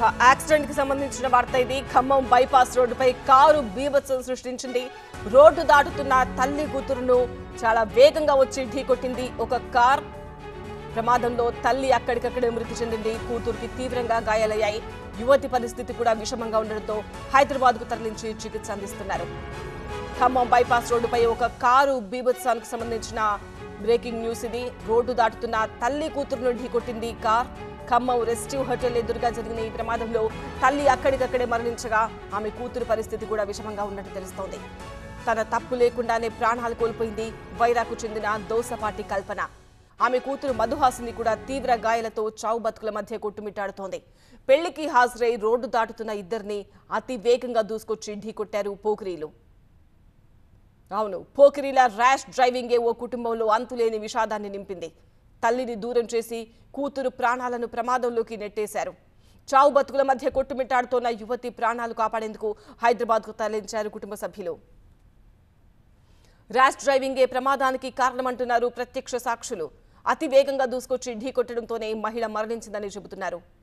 accident కి సంబంధించిన వార్త ఇది ఖమ్మం బైపాస్ రోడ్డుపై కారు బీభత్సం సృష్టించింది రోడ్డు దాటుతున్న తల్లి కూతురును చాలా వేగంగా వచ్చి ఢీకొట్టింది ఒక కార్ ప్రమాదంలో తల్లి అక్కడికక్కడే మృతి చెందింది కూతురికి తీవ్రంగా గాయాలయ్యాయి యువతి పరిస్థితి కూడా విషమంగా ఉండడంతో హైదరాబాద్ కు తరలించి చికిత్స అందిస్తున్నారు ఖమ్మం బైపాస్ రోడ్డుపై ఒక కారు బీభత్సానికి సంబంధించిన బ్రేకింగ్ న్యూస్ ఇది రోడ్డు దాటుతున్న తల్లి కూతురును ఢీకొట్టింది కార్ ఖమ్మం రెస్టివ్ హోటల్ ఎదురుగా జరిగిన ఈ ప్రమాదంలో తల్లి అక్కడికక్కడే మరణించగా ఆమె కూతురు పరిస్థితి కూడా విషమంగా ఉన్నట్టు తెలుస్తోంది తన తప్పు లేకుండానే ప్రాణాలు కోల్పోయింది వైరాకు చెందిన దోసపాటి కల్పన ఆమె కూతురు మధుహాసిని కూడా తీవ్ర గాయాలతో చావు బతుకుల మధ్య కొట్టుమిట్టాడుతోంది పెళ్లికి హాజరై రోడ్డు దాటుతున్న ఇద్దరిని అతి వేగంగా దూసుకొచ్చి ఢీకొట్టారు పోకిరీలు అవును పోకిరీల ర్యాష్ డ్రైవింగే ఓ కుటుంబంలో అంతులేని విషాదాన్ని నింపింది తల్లిని దూరం చేసి కూతురు ప్రాణాలను ప్రమాదంలోకి నెట్టేశారు చావు బతుకుల మధ్య కొట్టుమిట్టాడుతోన్న యువతి ప్రాణాలు కాపాడేందుకు హైదరాబాద్కు తరలించారు కుటుంబ సభ్యులు ర్యాష్ డ్రైవింగే ప్రమాదానికి కారణమంటున్నారు ప్రత్యక్ష సాక్షులు అతి వేగంగా దూసుకొచ్చి ఢీకొట్టడంతోనే మహిళ మరణించిందని చెబుతున్నారు